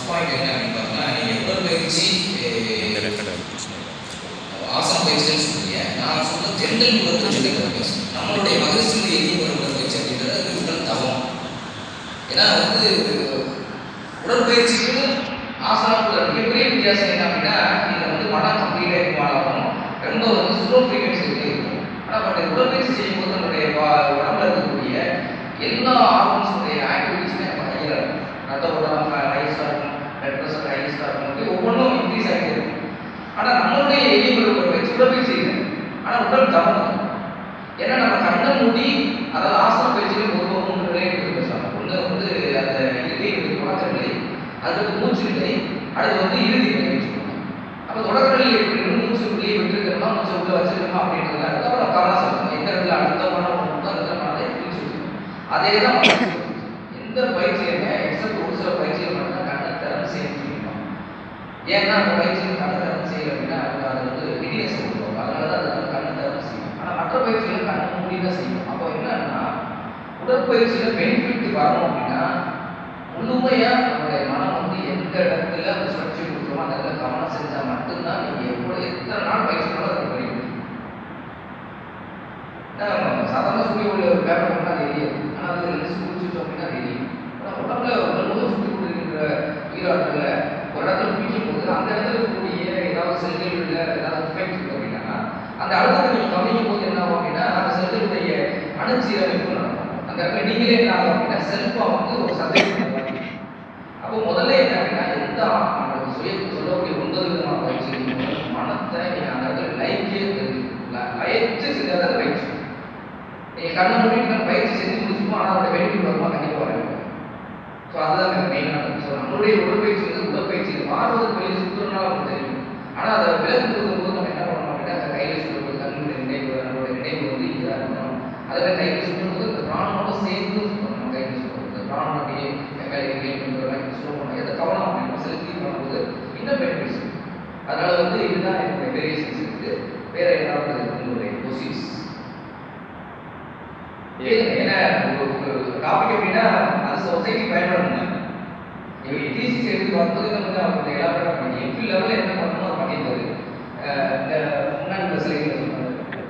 Point என்ன அப்படின்னு பார்த்தா நீங்கள் உடற்பயிற்சி ஆசன பயிற்சின்னு சொல்றீங்க நான் சொல்ல ஜென்ரல் உடற்பயிற்சி பேசுறேன் நம்மளுடைய மகரிஷி எளிய உடற்பயிற்சி அப்படின்றது அது உடல் தவம் ஏன்னா வந்து உடற்பயிற்சிக்கும் ஆசனத்துல மிகப்பெரிய வித்தியாசம் என்ன அப்படின்னா இதில் வந்து மனம் கம்ப்ளீட்டாக இன்வால்வ் ஆகும் ரொம்ப வந்து ஸ்லோ ஃப்ரீக்வன்சி இருக்கும் ஆனால் பட் உடற்பயிற்சி செய்யும்போது நம்மளுடைய வா- உடம்புல இருக்கக்கூடிய எல்லா ஆர்கன்ஸுடைய ஆக்டிவிட்டிஸுமே நம்ம ஹையாக இருக்கும் ரத்த ஓட்டம் ஹைஸாக இருக்கும் பிளட் ப்ரெஷர் ஹைஸாக இருக்கும் இப்படி ஒவ்வொன்றும் இன்க்ரீஸ் ஆகிட்டே இருக்கும் ஆனால் நம்மளுடைய எளிய உடற்பயிற்சி உடற்பயிற்சி இல்லை ஆனால் உடல் தவம் ஏன்னா நம்ம கண்ணை மூடி அதாவது ஆசன பயிற்சியில் பொதுவாக மூன்று நிலை எடுத்து பேசுவாங்க ஒன்று வந்து அந்த இறுதி எடுத்து தொடக்க நிலை அடுத்து மூச்சு நிலை அடுத்து வந்து இறுதி நிலை சொல்லுவாங்க அப்போ தொடக்க நிலை எப்படி இருக்கு? மூச்சு வெளியே விட்டுருக்கணுமா மூச்சு உள்ள வச்சிருக்கணுமா அப்படின்றதுல இருக்கு அப்புறம் கவனம் செலுத்தணும் எந்த இடத்துல அடுத்த மனம் உண்டோ அந்த இடத்துல மனதை பிடிச்சி வச்சுக்கணும் அதே தான் பயிற்சி. எந்த பயிற்சியுமே எக்ஸப்ட் ஒரு சில பயிற்சிகள் மட்டும் கண்ணை திறந்து செய்ய முடியுமா ஏன்னா அந்த பயிற்சியில் கண்ணை திறந்து செய்யல அப்படின்னா அவங்க அதை வந்து விடியஸ் கொடுப்பாங்க அதனால தான் அது வந்து கண்ணை திறந்து செய்யும் ஆனால் மற்ற பயிற்சிகள் கண்ணை மூடி தான் செய்யும் அப்போ என்னன்னா உடற்பயிற்சியில் பெனிஃபிட் வரணும் அப்படின்னா முழுமையா நம்மளுடைய மனம் வந்து எந்த இடத்துல அந்த சுழற்சி கொடுக்குறோமோ அந்த இடத்துல கவனம் செஞ்சா மட்டும்தான் நீங்க எவ்வளவு எத்தனை நாள் பயிற்சி பண்ணாலும் அதை பண்ண முடியும் ஏன்னா, சாதாரண சுற்றி ஒரு பேப்பர் பண்ணா அது எரியாது ஆனால் அது ரெண்டு குடிச்சிட்டோம் அப்படின்னா அது எரியும் ஆனால் உடம்புல உடல் முழு சுற்றி கொண்டிருக்கிற உயிராற்றல ஒரு இடத்துல குடிக்கும் போது அந்த இடத்துல இருக்கக்கூடிய ஏதாவது செல்கள் இல்லை ஏதாவது எஃபெக்ட் இருக்கு அப்படின்னா அந்த அழுத்தத்தை நீங்கள் கவனிக்கும் போது என்ன ஆகும் அப்படின்னா அந்த செல்களுடைய அணுச்சீரமைப்பு நடக்கும் அந்த இடத்துல நீங்களே என்ன ஆகும் அப்படின்னா செல்ஃபாக வந்து ஒரு சந்தேகம் அப்போ முதல்ல என்ன அப்படின்னா எந்த நம்மளுக்கு சுய சொல்லக்கூடிய ஒன்பது விதமான பயிற்சி இருக்கு. மனத்தை நீங்கள் அந்த இடத்துல லைக்கே லயச்சு செஞ்சாதான் பயிற்சி நீங்கள் கண்ணை மூடிட்டு நம்ம பயிற்சி செஞ்சு முடிச்சுப்போம் ஆனால் அதோட பெனிஃபிட் வருமா கண்டிப்பாக வராது ஸோ அதுதான் மெயினானது ஸோ நம்மளுடைய உடற்பயிற்சி வந்து உடற்பயிற்சி இது மாறுவதற்கு வெளியே சுற்றுறதுனால நமக்கு தெரியும் ஆனால் அதை விலக்கு கொடுக்கும்போது நம்ம என்ன பண்ணணும் அப்படின்னா அந்த கையில் சுற்றுறது கண்ணுடைய நினைவு நம்மளுடைய நினைவு வந்து இதாக இருக்கணும் அதில் கையில் சுற்றும்போது இந்த பிராணமோட சேர்ந்து சுற்றணும் நம்ம கையில் சுற்றுறது இந்த பிராணம் அப்படியே மேலே கேள்வி பண்ணுறோம் ஸ்லோ பண்ணணும் எதை கவனம் அப்படின்னு செலுத்தி பண்ணும்போது இன்னும் பெனிஃபிட்ஸ் அதனால வந்து இதுதான் என்னுடைய வேரியேஷன்ஸ் இருக்குது வேற ஏதாவது உங்களுடைய கொசிஸ் ஏன்னா ஒரு டாபிக் அப்படின்னா அது சொசைட்டி பயன்படணும் இவங்க டிசிசி எடுத்து பார்க்கும்போது நம்ம அவங்க எலாபரேட் பண்ணி எம்பி லெவலில் என்ன பண்ணணும் அதை பண்ணியிருக்காரு அஹ் இந்த முன்னாடி பஸ்ஸில் சொன்னாரு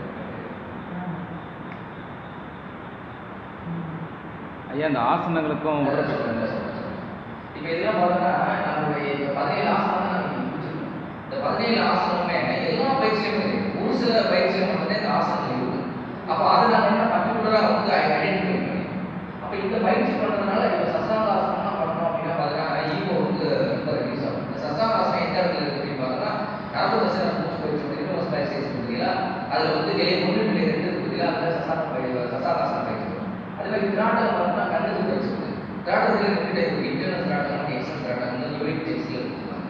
ஐயா இந்த ஆசனங்களுக்கும் உடற்பயிற்சி இப்ப இதெல்லாம் பார்த்தோம்னா நம்மளுடைய இந்த பதினேழு ஆசனம் தான் நம்ம முடிச்சிருக்கோம் இந்த பதினேழு ஆசனமே எல்லா பயிற்சியுமே இருக்கு ஒரு சில பயிற்சிகள் மட்டும்தான் இந்த ஆசனங்கள் இருக்கு அப்போ அதை நம்ம என்ன பர்டிகுலராக வந்து ஐடென்டிஃபை பண்ணி அப்போ இந்த பயிற்சி பண்ணுறதுனால இப்போ சசாங்க ஆசனம்லாம் பண்ணோம் அப்படின்னா பார்த்தீங்கன்னா ஈகோ வந்து ரொம்ப ரெடியூஸ் ஆகும் இந்த சசாங்க ஆசனம் எந்த இடத்துல இருக்கு அப்படின்னு பார்த்தோம்னா நாற்பது வருஷம் மூச்சு பயிற்சி பண்ணிட்டு ஒரு ஸ்பைசஸ் கொடுத்தீங்களா அதில் வந்து வெளியே ஒன்று வெளியே ரெண்டு கொடுத்தீங்களா அதில் சசாங்க பயிற்சி சசாங்க ஆசனம் பயிற்சி வரும். அதே மாதிரி திராட்டம் பார்த்தோம்னா கண்ணுக்கு பயிற்சி கொடுத்து திராட்டத்தில் ரெண்டு டைப் இருக்கு இன்டர்னல் திராட்டம் எக்ஸ்டர்னல் திராட்டம் வந்து யூனிட் டெஸ்ட்டில் கொடுத்துருவாங்க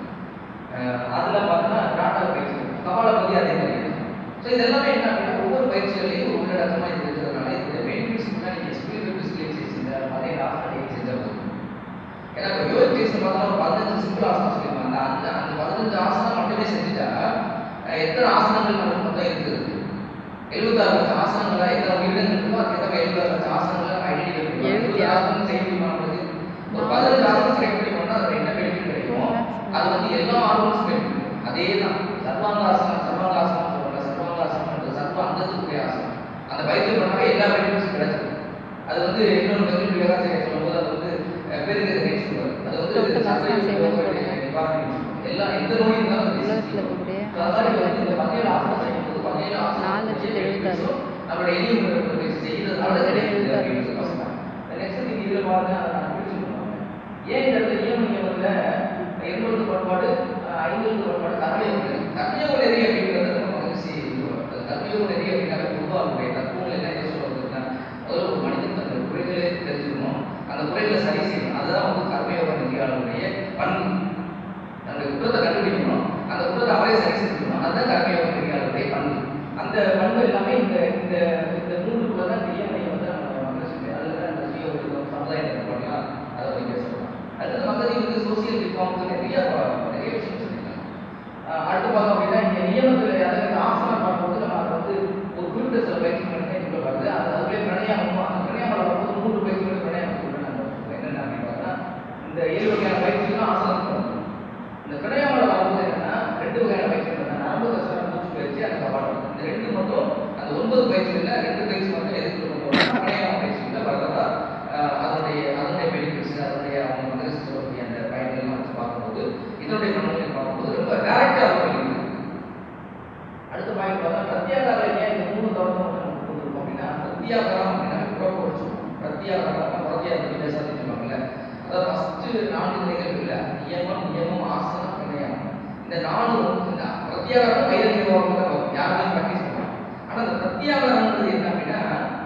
அதில் பார்த்தோம்னா திராட்டம் பயிற்சி இருக்கும். கபால பதி அதே மாதிரி இருக்கு ஸோ இது எல்லாமே என்ன அப்படின்னா ஒவ்வொரு பயிற்சிகளையும் ஒரு உள்ளடக்கமாக இது இருக்கிறதுனால இதோட பெனிஃபிட்ஸ் முன்னாடி நீங்கள் ஸ்பீட் ஸ்கில் செஞ்ச அதே ஆசனம் செஞ்சால் போதும் ஏன்னா இப்போ யோகி டெஸ்ட் பார்த்தா ஒரு பதினஞ்சு சிம்பிள் ஆசனம் சொல்லியிருப்பாங்க அந்த அந்த பதினஞ்சு ஆசனம் மட்டுமே செஞ்சுட்டா அஹ், எத்தனை ஆசனங்கள் நமக்கு மொத்தம் இருக்குது எழுபத்தாறு லட்சம் ஆசனங்களா எத்தனை உயிரினங்கள் இருக்கோ அதுக்கேற்ற எழுபத்தாறு லட்சம் ஆசனங்களை ஐடென்டிஃபை பண்ணி எழுபத்தி எழுபத்தி ஆறு. ஆசனம் செய்ய முடியுமா நம்மளுக்கு? ஒரு பதினஞ்சு ஆசனம் செலக்ட் பண்ணி பண்ணா அதுல என்ன பெனிஃபிட் கிடைக்கும் அது வந்து எல்லா ஆர்வமும் பெனிஃபிட் அதே தான் சர்வாங்காசனம் சர்வாங்காசனம் சொல்றாங்க சர்வாங்காசனம் சர்வ அங்கத்துக்குரிய ஆசனம் அந்த பயிற்சி பண்ணாவே எல்லா பெனிஃபிட்ஸும் கிடைச்சிடும் அது வந்து இன்னொரு பெனிஃபிட் யோகாச்சாரிய சொல்லும்போது அது வந்து அஹ், பெருகிற நெக்ஸ்ட் சொல்லுவார் அது வந்து சொர்க்கவாசனம் செய்வது போல. நிவாரணம் எல்லா எந்த நோய் இருந்தாலும் அது உலகத்தில் தீர்க்கும். இருக்கக்கூடிய அதாவது வந்து இந்த பதினேழு ஆசனம் செய்யும்போது பதினேழு ஆசனம் நாலு லட்சத்தி எழுபத்தாறு. நம்மளோட எளிய முறைகளை செய்யறதுனால நாலு கிடைக்குது எழுபத்தாறு. அப்படின்னு சொல்லி நெக்ஸ்ட் நீங்க இதுல பாருங்க அதை நான் பிரிச்சுக்கணும் ஏன் இந்த இடத்துல இயம நியமத்துல எண்ணூறு கோட்பாடு ஐநூறு கோட்பாடு கர்மயோக நெறி கர்மயோக நெறி அப்படிங்கிறது நம்ம மகிழ்ச்சி அது கர்மயோக நெறி அப்படின்னாலே பொதுவாக அவருடைய தத்துவங்கள் என்ன என்ன சொல்றதுன்னா முதல்ல ஒரு மனிதன் தன்னுடைய குறைகளை தெரிஞ்சுக்கணும் அந்த குறைகளை சரி செய்யணும் அதுதான் வந்து கர்மயோக நெறியாளருடைய பண்பு தன்னுடைய குற்றத்தை கண்டுபிடிக்கணும் அந்த குற்றத்தை அவரே சரி செஞ்சுக்கணும் அதுதான் கர்மயோக நெறியாளருடைய பண்பு அந்த பண்பு எல்லாமே இந்த இந்த இந்த மூன்றுக்குள்ள தான் இந்த இயற்கை வந்து நம்ம மகிழ்ச்சி அதில் தான் இந்த சுய ஒழுக்கம் சமுதாய நிர்வாகம் அதை பற்றி பேசலாம் அடுத்தது மகதி வந்து சோசியல் ரிஃபார்முக்கு நிறைய நிறைய விஷயம் சொல்லியிருக்காங்க ஆஹ் அடுத்து பார்த்தோம் அப்படின்னா இந்த நியமத்தில் அதாவது இந்த ஆசனம் பார்க்கும்போது நம்ம அதை வந்து ஒரு குறிப்பிட்ட சில பயிற்சி மட்டும் இதுக்குள்ள வருது அது அதுவே பிரணயாமம் அந்த பிரணயாமல் வரும்போது மூன்று பயிற்சிகள் பிரணயாமம் சொல்லுறாங்க என்னென்ன அப்படின்னு பார்த்தா இந்த ஏழு வகையான பயிற்சிகளும் ஆசனம் இருக்கும் அந்த ஒன்பது பயிற்சிகள்ல ரெண்டு பயிற்சி மட்டும் எதுக்கு கொண்டு போறோம் பிராணாயாம பயிற்சியில வரதா அதனுடைய அதனுடைய பெனிஃபிட்ஸ் அதனுடைய அவங்க மனசு சொல்லக்கூடிய அந்த பயன்கள்லாம் வச்சு பார்க்கும்போது இதனுடைய நன்மைகள் பார்க்கும்போது ரொம்ப டேரக்டா இருக்கும் அடுத்த பாயிண்ட் பார்த்தா பிரத்யாகாரம் ஏன் இந்த மூணு தவறு மட்டும் நம்ம கொடுத்துருக்கோம் அப்படின்னா பிரத்யாகாரம் அப்படின்னா குழப்பம் வச்சுக்கோம் பிரத்யாகாரம் பிரத்யாகாரம் பற்றி பேசாதே சொல்லுவாங்கல்ல அதாவது ஃபர்ஸ்ட் நான்கு நிலைகள் இல்லை நியமம் நியமம் ஆசனம் பிரணயம் இந்த நாலு வந்து இந்த பிரத்யாகாரம் வயிறு நிர்வாகம் யாருமே ப்ராக்டிஸ் பண்ணுவாங்க ஆனா அந்த பிரத்யாகாரம்ன்றது என்ன அப்படின்னா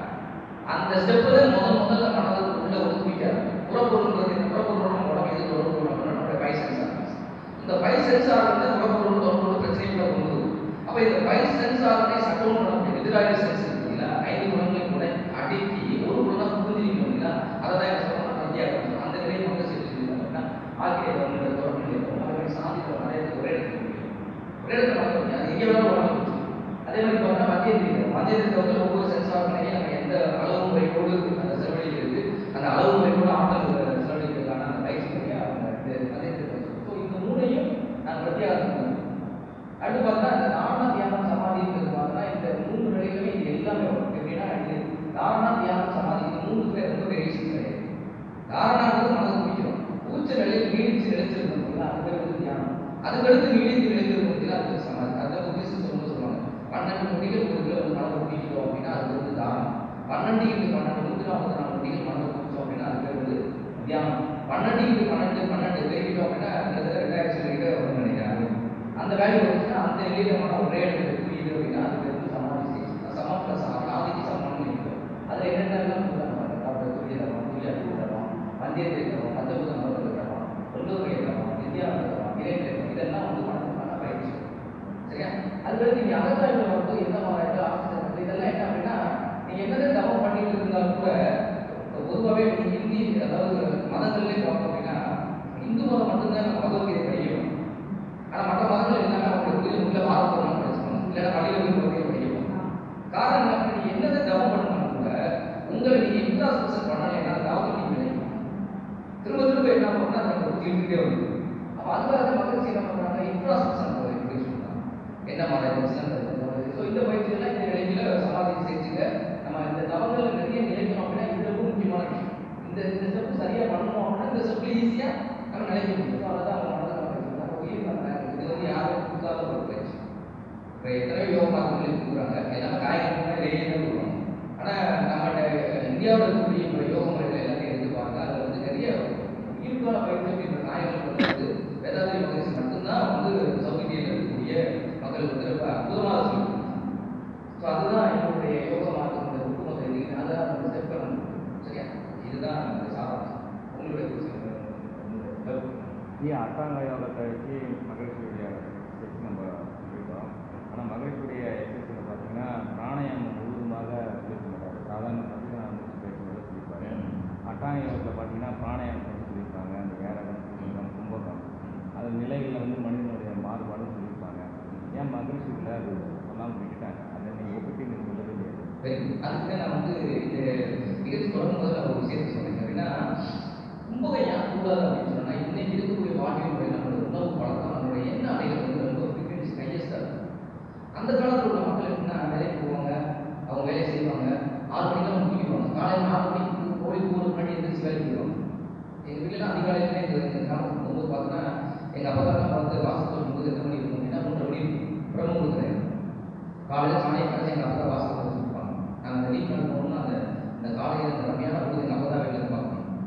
அந்த ஸ்டெப்பு தான் முதல் முதல்ல மனதில் உள்ள ஒதுக்கிட்டாரு புறப்பொருள்ன்றது இந்த புறப்பொருளோட நம்ம உடம்பு எது தொடர்பு கொள்ளும் அப்படின்னா நம்மளுடைய பை சென்சார் இந்த பை சென்சார் வந்து புறப்பொருள் தொடர்பு பிரச்சனை கூட கொண்டு வரும். அப்ப இந்த பை சென்சாரை சட்டம் பண்ணக்கூடிய எதிராக சென்ஸ் இருக்குங்களா ஐந்து குணங்களை கூட அடக்கி ஒரு குணம் புரிஞ்சிருக்கணும் இல்லைங்களா அதை தான் என்ன சொல்லணும் பிரத்யாகம் அந்த நிலையை வந்து செஞ்சுருக்காங்கன்னா ஆகிய வந்து தொடர்பு இருக்கும் அதே மாதிரி சாதிக்கிற நிறைய ஒரே இடத்துல முடியும் ஒரே இடத்துல மாற்ற முடியும் அது எங்கே வேணாலும் உடம்பு வச்சு அதே மாதிரி பார்த்தா மத்திய தீவிரம் மத்திய தீவிரத்தில் வந்து ஒவ்வொரு சென்சார்களையும் நம்ம எந்த அளவு முறையோடு அந்த செலவழிக்கிறது அந்த அளவு முறையோடு ஆற்றல் செலவழிக்கிறதுக்கான அந்த பயிற்சி முறையா அந்த இந்த மத்திய தீவிரம் ஸோ இந்த மூணையும் நான் பிரத்யாகம் பண்ணுவேன் அடுத்து பார்த்தா இந்த தாரண தியானம் சமாதிங்கிறது பார்த்தா இந்த மூன்று நிலைகளுமே இது எல்லாமே வரும் எப்படின்னா இது தாரண தியானம் சமாதி இந்த மூணு பேர் ரொம்ப வேரியேஷன் கிடையாது தாரணாங்கிறது மனதை குடிக்கிறோம் பூச்ச நிலையில் நீடிச்சு நிலைச்சிருக்கணும் அது பேர் வந்து தியானம் அதுக்கடுத்து நீடித்து நிலைத்திருக்கணும் அது சமாதி அதான் புத்திசம் சொல்லணும் சொல்லுவாங்க பன்னெண்டு நொடிகள் ஒரு கிலோ மனதை குடிக்கிறோம் அப்படின்னா அது வந்து தாரணம் பன்னெண்டு இன்று பன்னெண்டு நூற்றி நாற்பத்தி நாலு நொடிகள் மனதை குடிச்சோம் அப்படின்னா அது பேர் வந்து தியானம் பன்னெண்டு இன்று பன்னெண்டு பன்னெண்டு பெருகிட்டோம் அப்படின்னா கிட்டத்தட்ட ரெண்டாயிரத்தி கிட்ட வரும்னு நினைக்கிறாங்க அந்த வேல்யூ வந்துச்சுன்னா அந்த நிலையில நம்ம ஒரே இடத்துல புரியுது அப்படின்னா அது பேர் வந்து சமாதி ஸ்டேஜ் சமம் பிளஸ் ஆதிக்கு சமம்னு இருக்கும் அதுல என்னென்னலாம் சொல்றாங்க டாக்டர் சூரிய தரம் சூரிய அடிவு தரம் பந்தயத்தை தரம் பஞ்சபூத மரத்தில் தரம் தொண்டூரை தரம் வித்யானந்த தரம் இறைநிலை தரம் இதெல்லாம் வந்து மனசுக்கான பயிற்சி சரியா அதுக்கடுத்து நீங்க அகத்தாய்வு வந்து எந்த மாதிரி ஆசிரியர் இதெல்லாம் என்ன அப்படின்னா நீங்க என்னதான் தவம் பண்ணிட்டு இருந்தாலும் கூட பொதுவாகவே நீங்க ஹிந்தி அதாவது மதங்கள்லேயே பார்த்தோம் அப்படின்னா இந்து மதம் மட்டும்தான் நம்ம பகவத்கீதை படிக்கிறோம் ஆனா மற்ற மதங்கள் எல்லாமே அவங்களுக்கு உள்ள பாரம்பரியம் படிச்சுக்கணும் இல்லைன்னா பள்ளியில் போய் பகவத்கீதை படிக்கணும் காரணம் என்ன நீங்க என்னதான் தவம் பண்ணாலும் கூட உங்களை நீங்க இன்ட்ராஸ்பெக்ஷன் பண்ணலைன்னா தவம் நீங்க நினைக்கும் திரும்ப திரும்ப என்ன பண்ணா நம்ம புரிஞ்சுக்கிட்டே வருது அப்ப அதுக்காக மக்கள் என்ன பண்றாங்க இன்ட்ராஸ்பெக்ஷன் பயிற்சி சொல்றாங்க என்ன மாதிரி பிரச்சனை ஸோ இந்த பயிற்சியெல்லாம் இந்த நிலையில சமாதி செஞ்சுக்க நம்ம இந்த தவங்கள் நிறைய நிலைக்கணும் அப்படின்னா இது ரொம்ப முக்கியமான விஷயம் இந்த இந்த ஸ்டெப் சரியா பண்ணணும் அப்படின்னா இந்த ஸ்டெப்ல ஈஸியா நம்ம நிலைக்க முடியும் ஸோ அதான் அவங்க மனதில் நம்ம நம்ம உயிர் பண்றாங்க இது வந்து யாரும் புதுசாக ஒரு பயிற்சி இப்போ எத்தனை யோகா மார்க்கங்கள் கொடுக்குறாங்க எல்லாமே காய்கறி வெளியே தான் கொடுக்குறாங்க ஆனால் நம்மகிட்ட இந்தியாவில் இருக்கக்கூடிய இப்போ யோக முறைகள் எல்லாத்தையும் எடுத்து பாருங்க அதில் வந்து நிறைய ஈர்ப்பான பயிற்சி அப்படின்ற நாயகர்கள் வந்து வேதாந்திரி மகரிஷி மட்டும்தான் வந்து சவுத் இந்தியாவில் இருக்கக்கூடிய மக்களுக்கு வந்து ரொம்ப அற்புதமாக சொல்லுவாங்க ஸோ அதுதான் என்னுடைய யோக மார்க்கத்தின் ஒட்டுமொத்த இது அதான் அந்த ஸ்டெப்பை நம்ம சரியா இதுதான் அந்த சாராம்சம் உங்களுடைய கருத்து. ஐயா அட்டாங்க யோகத்தை வச்சு மகிழ்ச்சியுடைய எக்ஸசைஸ் நம்ம சொல்லிட்டோம் ஆனால் மகிழ்ச்சியுடைய எக்ஸசைஸில் பார்த்தீங்கன்னா பிராணாயாமம் முழுவதுமாக சொல்லிக்க மாட்டார் சாதாரண பத்திரநாம பேசும்போது சொல்லியிருப்பாரு அட்டாங்க யோகத்தில் பார்த்தீங்கன்னா பிராணாயாமம் பற்றி சொல்லியிருப்பாங்க அந்த வேரகம் சூரியகம் கும்பகம் அது நிலைகளில் வந்து மனிதனுடைய மாறுபாடும் சொல்லியிருப்பாங்க ஏன் மகிழ்ச்சியில் அது சொல்லாமல் விட்டுட்டாங்க அதை நீங்கள் ஒப்பிட்டு நீங்கள் சொல்லவே இல்லையா வெரி குட் அதுக்கு நான் வந்து இந்த நிகழ்ச்சி தொடங்கும் போது நான் ஒரு விஷயத்தை சொன்னேன் அப்படின்னா கும்பகம் ஏன் கூடாது அப்படின்னு சொன்னா இன்னைக்கு இருக்கக்கூடிய வாழ்க்கை முறை நம்மளோட உணவு பழக்கம் நம்மளுடைய எண்ண அலைகள் வந்து ரொம்ப ஃப்ரீக்வன்சி ஹையஸ்டாக இருக்கும் அந்த காலத்தில் உள்ள மக்கள் எப்படின்னா வேலைக்கு போவாங்க அவங்க வேலையை செய்வாங்க ஆறு மணிக்கு அவங்க தூங்கிடுவாங்க காலையில் நாலு மணிக்கு கோழிக்கு ஒரு மணி எந்திரிச்சு வேலைக்கு போயிடுவாங்க எங்கள் வீட்டில் அதிகாலையில் எங்கள் எங்கள் கிராமத்துக்கு போகும்போது பார்த்தோன்னா எங்கள் அப்பா தான் பார்த்து வாசல் சொல்லும்போது எத்தனை மணி இருக்கும் அப்படின்னா மூன்றரை மணி இருக்கும் பிரம்மபுரம் கிடையாது காலையில் சாணியை கரைச்சி எங்கள் அப்பா தான் வாசல் வச்சுருப்பாங்க நாங்கள் அந்த வீட்டில் போனோம்னா அந்த இந்த காலையில் அந்த ரம்மையான பொழுது எங்கள் அப்பா தான் வெளியில் பார்க்கணும்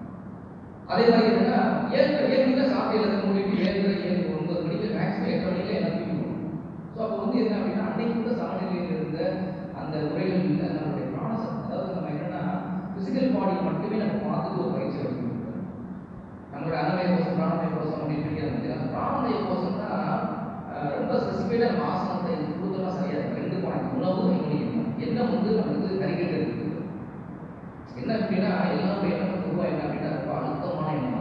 அதே மாதிரி என்னன்னா ஏழு ஏழு மணிக்கு சாப்பிட்டு எல்லாத்தையும் மூடிட்டு ஏழு ஏழு ஒன்பது மணிக்கு மேக்ஸிமம் எட்டு மணிக்கு எல்லாம் தூங்கிடுவோம் ஸோ அப்போ வந்து என்ன அப்படின்னா அன்னைக்கு கூட சமநிலையில் இருந்த அந்த முறைகள் இல்லை நம்மளுடைய பிராணசம் அதாவது நம்ம என்னன்னா பிசிக்கல் பாடி மட்டுமே நம்ம பார்த்துட்டு ஒரு பயிற்சி எடுக்கணும் நம்மளோட அன்னமய கோஷம் பிராணமய கோஷம் அப்படின்னு பிரிக்கிறது அந்த பிராணமய கோஷம் தான் அஹ், ரொம்ப ஸ்பெசிஃபைடாக நம்ம ஆசனத்தை கொடுத்தலாம் சரியா இருக்கு ரெண்டு பாயிண்ட் உணவு இன்னொன்று எண்ணம் எண்ணம் வந்து நம்மளுக்கு கரிக்கட்டு இருக்குது என்ன அப்படின்னா எல்லாருடைய எண்ணம் பொதுவாக என்ன அப்படின்னா ரொம்ப அழுத்தமான எண்ணம்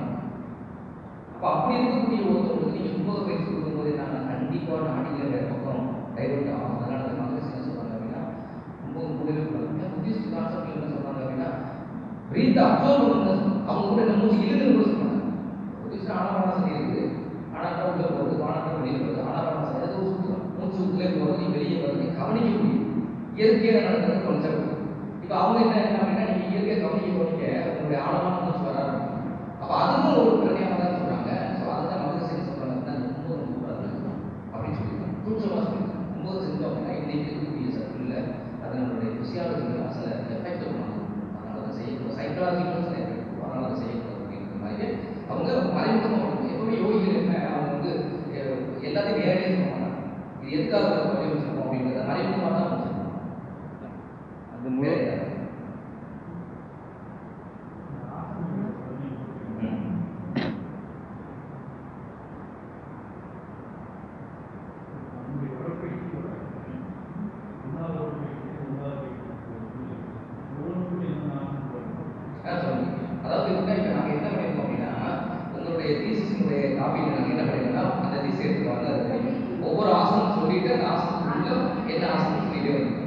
அப்போ அப்படி இருக்கக்கூடிய ஒருத்தவங்களுக்கு நீங்கள் கும்பக பயிற்சி கொடுக்கும்போது என்ன கண்டிப்பாக நாடிகள் வேறு பக்கம் டைவர்ட் ஆகும் அதனால தான் மகரிஷி என்ன சொல்றாங்க அப்படின்னா கும்பகம் கூடவே கூடாது புத்திஸ்ட் கான்செப்ட்ல என்ன சொல்றாங்க அப்படின்னா பிரீத் அப்சர்வ் பண்ணுங்க அவங்க கூட என்ன மூச்சு இழுதுன்னு கூட சொல்றாங்க புத்திஸ்ட் ஆனாவான சரி இருக்குது ஆனால் உள்ள போகிறது வானத்தை வெளியில் போகிறது ஆனாவான சரி ஏதோ சுற்றுலாம் மூச்சு உள்ளே போகிறது நீ வெளியே வருது நீ கவனிக்க முடியும் இயற்கையாக நடக்கிறது கான்செப்ட் இப்போ அவங்க என்ன என்ன அப்படின்னா நீங்கள் இயற்கை கவனிக்க கவனிக்க உங்களுடைய ஆழமான மூச்சு வர ஆரம்பிக்கும் அப்போ அதுவும் ஒரு பிரச்சனையாக தான் சொல்கிறாங்க ஸோ அதுதான் மனது செஞ்சு சொல்கிறாங்க ரொம்ப ரொம்ப கூடாது அப்படின்னு சொல்லியிருக்காங்க துணிச்சமாக சொல்லியிருக்காங்க ஒம்பது செஞ்சோம் அப்படின்னா இன்னைக்கு இருக்கக்கூடிய சர்க்கிளில் அது நம்மளுடைய ஃபிசியாலஜிக்கு சில எஃபெக்ட் பண்ணும் அதனால தான் செய்யக்கூடாது சைக்கலாஜிக்கல் சில எஃபெக்ட் இருக்கும் அதனால தான் செய்யக்கூடாது அப்படிங்கிற மாதிரி அவங்க மறைமுகமாக பண்ணுவாங்க எப்பவுமே யோகிகள் என்ன அவங்க வந்து அஹ், எல்லாத்தையும் நேரடியாக சொல்ல மாட்டாங்க இது எதுக்காக வழி வச்சிருக்கோம் அப்படிங்கிறத மறைமுகமாக தான் வச்சிருக்கோம் அது முழு அதான் சொல்லுங்க. அதாவது இதுதான் இப்ப நாங்க என்ன பண்ணிருக்கோம் அப்படின்னா, உங்களுடைய thesis-னுடைய copy-ல நாங்க என்ன பண்ணிருக்கோம்னா, அந்த thesis எடுத்துட்டு வந்து அதுல ஒவ்வொரு ஆசனம் சொல்லிட்டு அந்த ஆசனத்துக்குள்ள என்ன ஆசனம் சொல்லிட்டே வரும்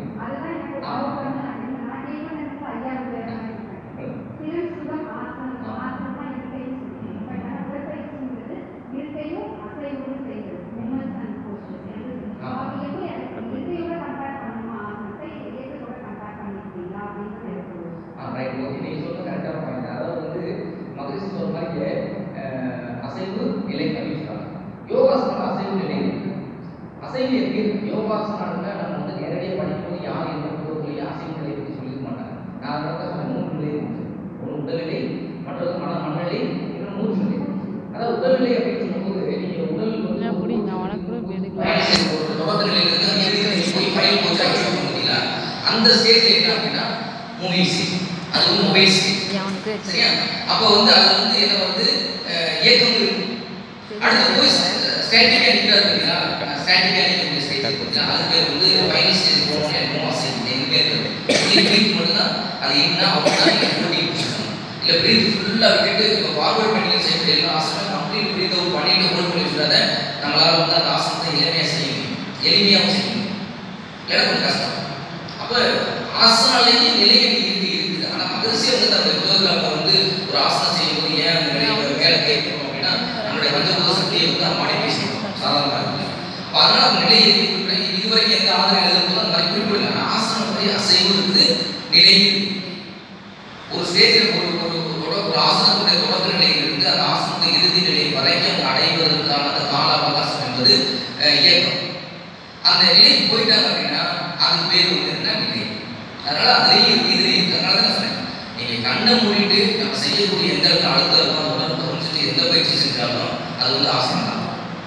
ரைட் ஓகே நீங்க சொல்றது கரெக்டான பாயிண்ட் அதாவது வந்து மகரிஷி சொல்ற மாதிரியே அஹ், அசைவு நிலை அப்படின்னு சொல்றாங்க யோகாசனம் அசைவு நிலை இருக்கு அசைவு எப்படி இருக்கு யோகாசனம்னா நம்ம வந்து நேரடியாக படிக்கும்போது யார் எந்த புத்தகத்திலையும் அசைவு நிலை பற்றி சொல்லிக்க மாட்டாங்க நான் அதனால தான் சொன்னேன் மூன்று நிலை இருக்கு ஒன்று உடல்நிலை மற்றது மன மனநிலை இன்னொன்று மூச்சு நிலை அதாவது உடல்நிலை அப்படின்னு சொல்லும்போது நீங்க உடல் வந்து நான் அப்படி நான் உனக்கு கூட எடுக்கலாம் பயணம் ஒரு தொடக்க நிலையில இருந்து அந்த இறுதி போய் பயணம் போச்சு அப்படின்னு பார்த்தீங்களா அந்த ஸ்டேஜ் என்ன அப்படின்னா மூவிங் ஸ்டேஜ் அது வந்து மொபைல் ஸ்டேஜ் அவனுக்கு சரியா அப்போ வந்து அது வந்து என்ன வந்து அஹ், இயக்கம் இருக்கும் அடுத்து போய் ஸ்டாட்டிக்கா நிற்கிறாரு பார்த்தீங்களா ஸ்டாட்டிக்கா நிற்கக்கூடிய ஸ்டேஜ் பார்த்தீங்களா அது பேர் வந்து ஃபைனல் ஸ்டேஜ் போகணும் எனக்கு ஆசை எங்கே இருக்குது பிரீத் மட்டும்தான் அது என்ன அப்படின்னா நீங்கள் போட்டி பிடிச்சிக்கணும் இல்லை பிரீத் ஃபுல்லாக விட்டுட்டு இப்போ ஃபார்வர்ட் பண்ணி செய்யக்கூடிய எல்லா ஆசனமும் கம்ப்ளீட் பிரீத் அவுட் பண்ணிட்டு ஹோல்ட் பண்ணி வச்சுடாத நம்மளால வந்து அந்த ஆசனத்தை எளிமையாக செய்ய முடியும் எளிமையாகவும் செய்ய முடியும் இல்லைன்னா கொஞ்சம் கஷ்டம் அப்போ ஆசனாலேயே நிலையை இருக்கு இருக்குது ஆனால் மகரிஷி வந்து தன்னுடைய புத்தகத்தில் வந்து ஒரு ஆசனம் செய்யும்போது ஏன் அந்த நிலையை மேலே கேட்கணும் அப்படின்னா நம்மளுடைய பஞ்சபூத சக்தியை வந்து நம்ம அடக்கி செய்யணும் சாதாரணமாக இருக்கு அப்போ அதனால அந்த நிலையை இருக்கு இதுவரைக்கும் எந்த ஆதரவு எழுதும்போது அந்த மாதிரி குறிப்பிடல ஆனால் ஆசனம் மாதிரி அசைவு இருக்குது நிலை இருக்குது ஒரு ஸ்டேஜில் ஒரு ஒரு ஒரு தொட- ஒரு ஆசனத்துடைய தொடக்க நிலையில் இருந்து அந்த ஆசனத்தை இறுதி நிலை வரைக்கும் அடைவதற்கான அந்த கால அவகாசம் என்பது அஹ், இயக்கம் அந்த நிலைக்கு போயிட்டாங்க அப்படின்னா அது பேர் வந்து என்ன நிலை அதனால அதுலேயும் இருக்கு இதுலேயும் இருக்கு அதனால தான் சொன்னேன் நீங்க கண்ணை மூடிட்டு நம்ம செய்யக்கூடிய எந்த இடத்துல அழுத்தம் இருக்கோ அந்த உடம்பு கவனிச்சுட்டு எந்த பயிற்சி செஞ்சாலும் அது வந்து ஆசனம் தான்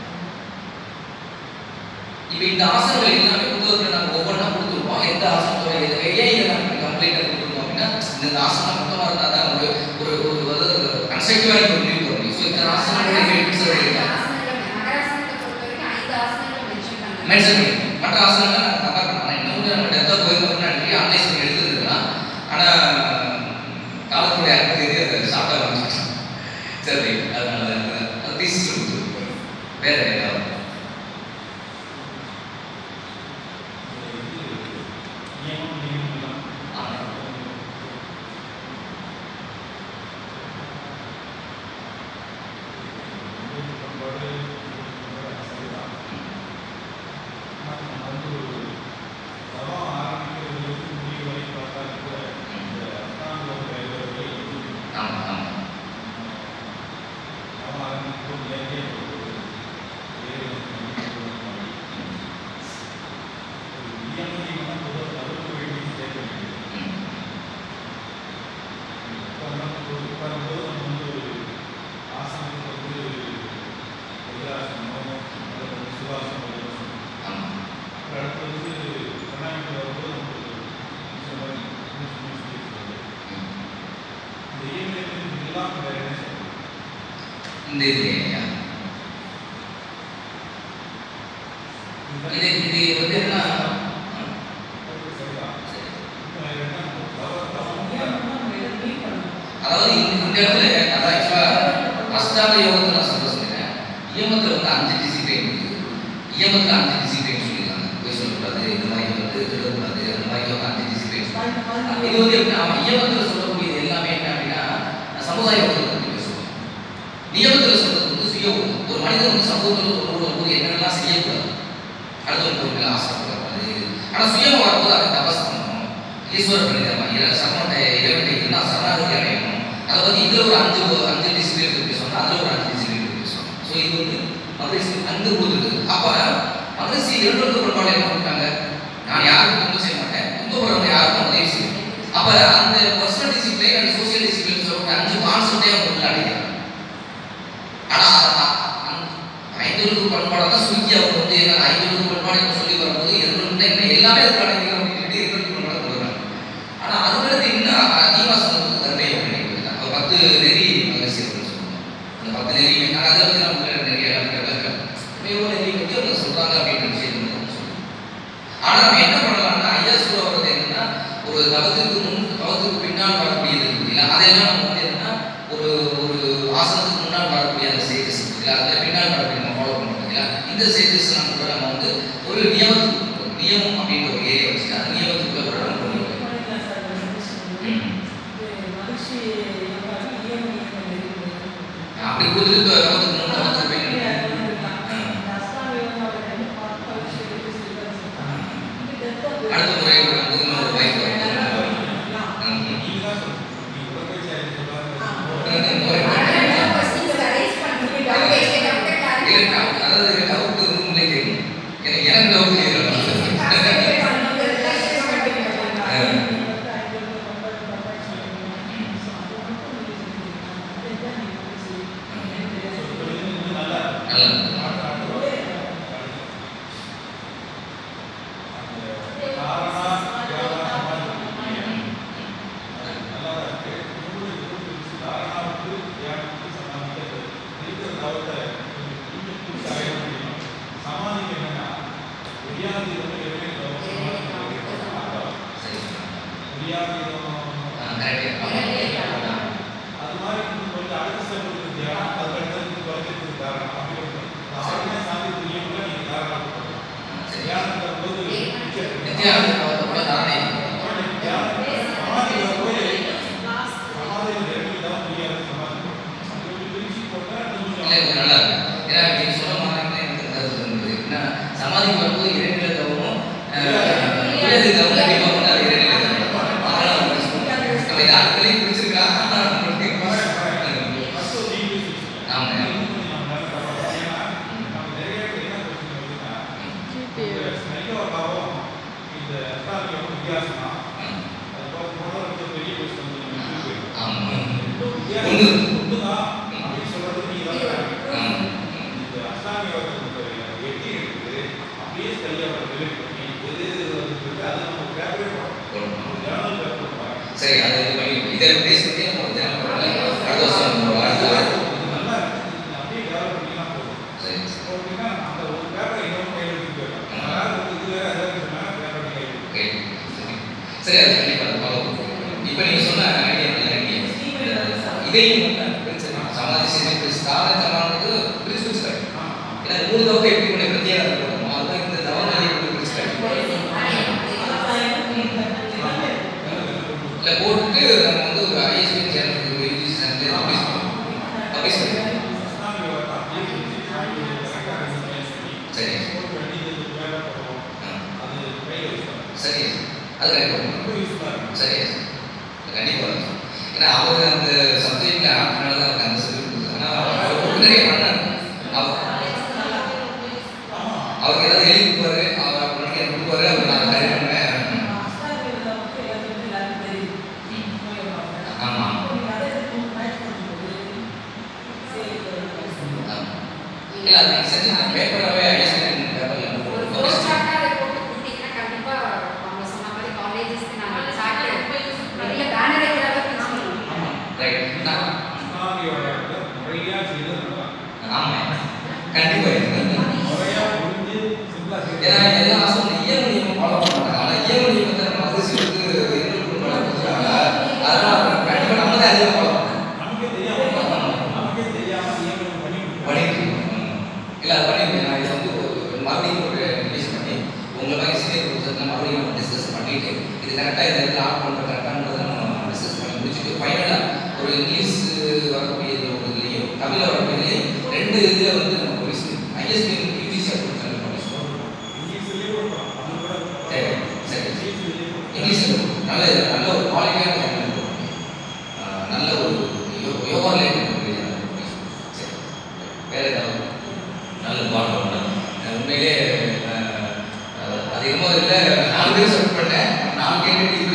இப்போ இந்த ஆசனங்கள் எல்லாமே புத்தகத்தில் நம்ம ஒவ்வொன்றா கொடுத்துருப்போம் எந்த ஆசனத்தோட எது ஏன் இதை நம்ம கம்ப்ளீட்டாக கொடுத்துருக்கோம் அப்படின்னா இந்த ஆசனம் மொத்தமாக இருந்தால் தான் ஒரு ஒரு ஒரு கன்ஸ்ட்ரக்டிவாக ஒரு முடிவு வரும் ஸோ இந்த ஆசனங்களுடைய பெனிஃபிட்ஸ் இருக்கு மென்ஷன் பண்ணி மற்ற ஆசனங்கள் நான் கம்பேர் பண்ணேன் இன்னும் கொஞ்சம் நம்ம டெத்தாக போயிருந்தோம்னா நிறைய அனலைஸ் பண்ணி எடுத்துருக்கலாம் ஆனால் காலத்துடைய அர்த்தத்தை அதை ஷார்ட்டாக வந்துச்சு சரி அதனால அது தீசிஸ் கொடுத்துருக்கோம் வேற ஏதாவது ஆமாம் ஆமாம் ஆமாம் ம் ஆமாம் ம் இந்த இது இல்லையா இது இது வந்து என்ன அதாவது இந்த இந்த இடத்துல அதான் ஆக்சுவலாக அஷ்டாங்க யோகத்தை நான் சொல்ல சொல்லிட்டேன் இயமத்தில் வந்து அஞ்சு டிசிப்ளின் இருக்குது இயமத்தில் அஞ்சு டிசிப்ளின் சொல்லியிருக்காங்க போய் சொல்லக்கூடாது இந்த மாதிரி வந்து திருடக்கூடாது அந்த மாதிரி யோகா அஞ்சு டிசிப்ளின் இது வந்து எப்படின்னா அவன் இயமத்தில் சொல்லக்கூடியது எல்லாமே என்ன அப்படின்னா சமுதாய யோகத்தை பற்றி பேசுவோம் நியமத்தில் சொல்றது வந்து சுய ஒழுக்கம். ஒரு மனிதன் வந்து சமூகத்தில் தொடர்பு போது என்னென்னலாம் செய்யக்கூடாது அடுத்தவங்க பொருட்கள் ஆசைப்படக்கூடாது ஆனால் சுயமாக வரும்போது அது தபஸ் ஈஸ்வர பிரணிதமா சரணோட இறைவனை என்ன சரணாகதி அடையணும் அதை பற்றி இதில் ஒரு அஞ்சு அஞ்சு டிசிப்ளின் இருக்கு சொன்னால் அதில் ஒரு அஞ்சு டிசிப்ளின் இருக்கு சொன்னோம் ஸோ இது வந்து மகரிஷி அங்கு கொடுத்துருக்கு அப்போ மகரிஷி இரண்டு பண்பாடு என்ன பண்ணிட்டாங்க நான் யாருக்கும் துன்பம் செய்ய மாட்டேன் துன்பப்படுறவங்க யாருக்கும் உதவி செய்யும் அப்போ அந்த personal discipline and social discipline சொல்லக்கூடிய அஞ்சு கான்செப்டே அவங்க உள்ள அடைக்கிறாங்க ஆனால் ஐந்தொழுக்கு பண்பாடை தான் சுருக்கி அவங்க வந்து என்ன ஐந்தொழுக்கு பண்பாடு இப்போ சொல்லி வரும்போது எதுவும் என்ன எல்லாமே அதுக்கு அடைக்கிறோம் அப்படின்னு சொல்லிட்டு எங்களுக்கு பண்பாடு கொடுக்குறாங்க ஆனால் அதுக்கடுத்து இன்னும் அதிகமாக சொன்னது தன்மை அப்படின்னு அப்போ பத்து நெறி மகரிஷி அப்படின்னு சொல்லுவாங்க அந்த பத்து நெறி நான் அதை பற்றி நமக்கு நிறைய விளக்கம் மேவோ நெறி பற்றி அவங்க சொல்கிறாங்க அப்படின்ற விஷயம் வந்து நம்ம சொல்லுவோம் ஆனால் நம்ம என்ன பண்ணலாம்னா ஐயா சொல்ல வர்றது என்னன்னா ஒரு தவத்துக்கு முன் தவத்துக்கு பின்னால் வரக்கூடியது இருக்கு இல்லையா அதெல்லாம் நம்ம வந்து என்னன்னா ஒரு ஒரு ஆசனத்துக்கு முன்னால் வரக்கூடிய அந்த ஸ்டேஜஸ் இருக்கு இல்லையா அதில் பின்னால் வரக்கூடிய நம்ம ஃபாலோ பண்ணுறோம் இல்லையா இந்த ஸ்டேஜஸ் நம்ம கூட நம்ம வந்து ஒரு நியமத்துக்கு ஒரு நியமம் அப்படின்ற ஒரு ஏரியா வச்சுட்டு அந்த நியமத்துக்குள்ள கூட நம்ம கொண்டு வரலாம் ம். அப்படி கொடுத்துட்டு தவத்துக்கு முன் தவத்துக்கு பின் அடுத்த முறை வந்து இன்னொரு வாய்ப்பு வரும். ம். இன்னொரு முறை இல்லை, doubt- அதாவது doubt உண்மையிலே தெரியும். எனக்கு எனக்கு doubt இல்லை. நல்லா சரி ஆ, correct. ஆமா. சரி. நித்யானந்த தவத்தோட தாரணை. இல்லை, இது நல்லா இருக்கு. ஏன்னா, நீங்க சொல்ல மாட்டாங்கன்னு எனக்கு கருத்து இருந்தது. ஏன்னா, சமாதிக்கு வரும்போது இரண்டு நிலை தவமும், அஹ், உயர்நிலை தவம் கண்டிப்பா வந்து அது இரண்டு நிலை தவம். அதனால அவங்க சொல்றாங்க. நம்ம இது ஆட்களையும் பிடிச்சிருக்கா? ஆனா, நம்மளுக்கு ஆமா. ஆமா. ஒண்ணு. ஆமா. சரி அது இது பண்ணி இதை பேஸ் பண்ணி நம்ம வந்து நம்ம அடுத்த வருஷம் நம்ம அடுத்த அடுத்த- சரி ஓகே சரி அது கண்டிப்பா அதை ஃபாலோ பண்ணுவோம் இப்போ நீங்க சொன்ன ஐடியா நல்ல ஐடியா இதையும் வந்து பிரிச்சுக்கலாம் சமாதி சிதை பிரிச்சு தாவர சமானது பிரிச்சு பிரிச்சுக்கலாம் ஏன்னா இந்த மூணு தவத்தை எப்படி பண்ணி பிரத்யேகம் போடணும் அதுதான் இந்த தவநாளி வந்து பிரிச்சுக்கலாம் இல்லை போட்டுட்டு நம்ம வந்து ஒரு ஐஎஸ்பி சேனல் ஒரு யூஜி சேனல் பப்ளிஷ் பண்ணுவோம் பப்ளிஷ் பண்ணுவோம் சரி ஆ, சரி அது கண்டிப்பாக சரி கண்டிப்பாக இருக்கும். ஏன்னா அவர் அந்த சப்ஜெக்ட்ல ஆட்டினால தான் அவருக்கு அந்த சொல்லி கொடுத்தாங்க ஆனால் அவர் நிறைய பண்ணார் அவர் அவருக்கு ஏதாவது எழுதி கொடுப்பாரு அவர் அப்படி எனக்கு கொடுப்பாரு அவர் நான் சரி பண்ணுவேன் ஆமாம் இல்லை அது நீங்கள் செஞ்சு பேப்பராகவே ஐஎஸ்பி பேப்பரில் பப்ளிஷ் ரைட் நான் ஆமாம் கண்டிப்பாக ஏன்னா எல்லா ஆசனம் இயல் நியமம் ஃபாலோ பண்ணுறாங்க ஆனால் இயல் நியமத்தை நம்ம அதிர்ச்சி வந்து எங்களுக்கு கொடுக்குறாங்க அதனால் கண்டிப்பாக நம்ம தான் அதிகம் ஃபாலோ பண்ணிட்டு இருக்கோம். இல்லை அது பண்ணிருக்கேன் நான் இதை வந்து ஒரு மறுபடியும் ஒரு ரிலீஸ் பண்ணி உங்களை மாதிரி சீனியர் ப்ரொஃபஸர் மறுபடியும் நம்ம டிஸ்கஸ் பண்ணிட்டு இது கரெக்டாக இந்த இடத்துல ஆட் பண்ணுற கரெக்டானதை நம்ம டிஸ்கஸ் பண்ணி முடிச்சுட்டு ஃபைனலாக ஒரு இங்கிலீஷ் வரக்கூடிய ஒரு இதுலையும் தமிழில் வரக்கூடியதுலையும் ரெண்டு இதில் வந்து நம்ம போலீஸ் ஐஎஸ்பி யூஜிசி கொடுத்தாங்க போலீஸ் சரி சரி இங்கிலீஷ் நல்ல நல்ல ஒரு குவாலிட்டியான லைன் நல்ல ஒரு யோ- யோகா லைன் சரி வேற ஏதாவது நல்ல பாடம் ஒன்று உண்மையிலே அஹ், அஹ், அதிகமாக இல்லை நாலு பேர் செலக்ட் பண்ணேன் நாலு கேட்டு